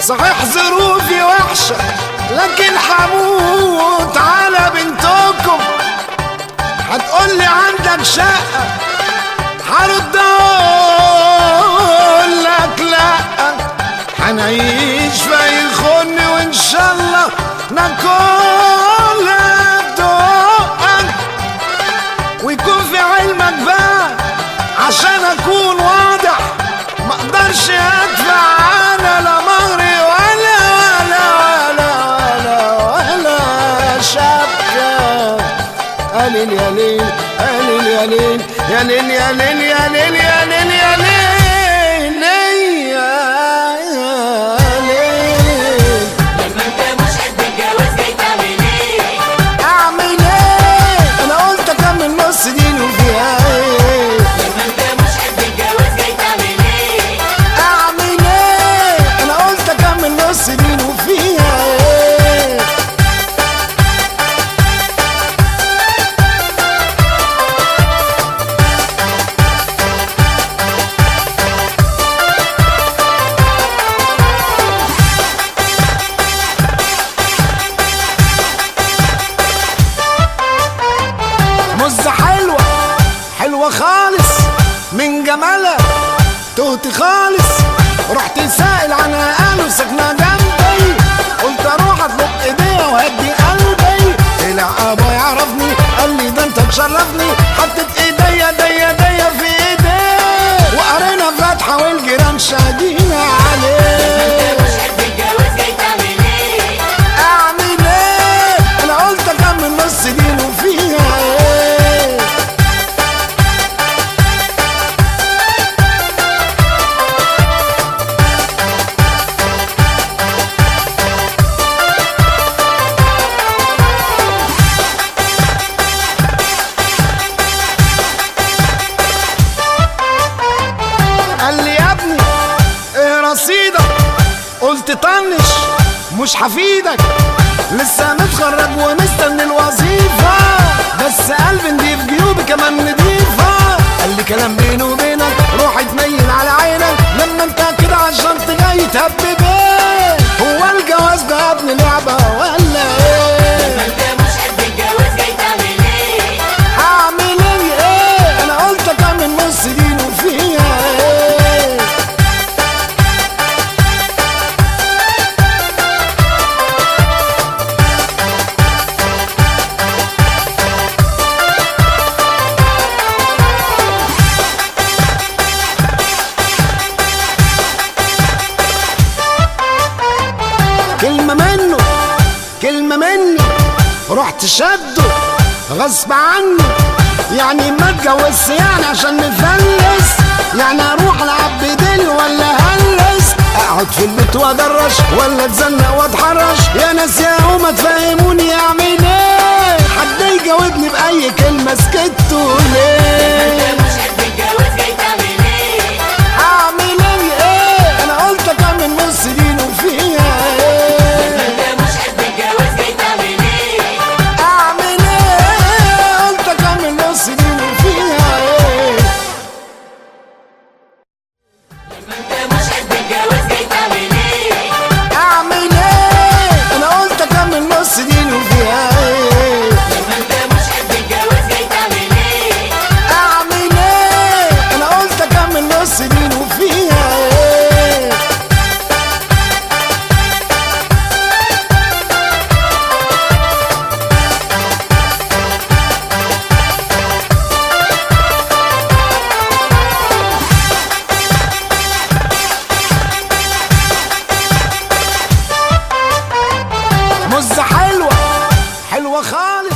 صحيح ظروفي وحشة لكن حموت على بنتكم هتقولي عندك شقة هرد اقول لك لا هنعيش في يخن وان شاء الله ناكل دقك ويكون في علمك بقى عشان اكون واضح ما اقدرش ادفع انا لا مهري ولا ولا ولا ولا ولا شبكه قليل يا ليل قليل يا ليل يا ليل يا ليل يا ليل يا ليل يا ليل يا ليل لما انت مش قد الجواز جاي تعمل ايه اعمل ايه انا قلت اكمل نص دين وفيها ايه لما انت مش قد الجواز جاي تعمل ايه اعمل ايه انا قلت اكمل نص دين وفيها ايه مزة حلوة حلوة خالص من جمالها تهت خالص رحت سائل عنها قالوا ساكنة جنبي قلت اروح اطلب ايديها وهدي قلبي طلع ابا يعرفني قال لي ده انت تشرفني حطيت ايديا ديا ديا في ايديه وقرينا فاتحة والجيران شاهدين عليه مش قد الجواز جاي تعمل ايه اعمل ايه انا قلت اكمل نص دين وفيها ايه قال لي يا ابني ايه رصيدك قلت طنش مش هفيدك لسه متخرج ومستني الوظيفة بس قلبي نضيف جيوبي كمان نضيفة قال لي كلام بيني وبينك روح اتنيل على عينك لما انت كده عالشنط جاي تهبب ايه هو الجواز ده يا ابني لعبة ولا ايه لما انت مش قد الجواز جاي تعمل ايه هعمل ايه ايه انا قلت اكمل نص دين وفيها ايه كلمة منه كلمة مني رحت شده غصب عني يعني ما اتجوزش يعني عشان نفلس يعني اروح العب بديل ولا هلس اقعد في البيت وادرش ولا اتزنق واتحرش يا ناس يا هما تفهموني اعمل ايه حد يجاوبني باي كلمه سكتوا ليه انت مش قد الجواز جاي تعمل ايه اعمل ايه ايه انا قلت اكمل نص دين وفيها ايه انت مش قد الجواز جاي تعمل ايه اعمل ايه قلت اكمل نص دين وفيها ايه لما انت مش قد الجواز جاي تعمل ايه اعمل ايه انا قلت اكمل نص دين وفيها ايه لما انت مش قد الجواز جاي تعمل ايه اعمل ايه انا قلت اكمل نص دين وفيها ايه مزة حلوة حلوة خالص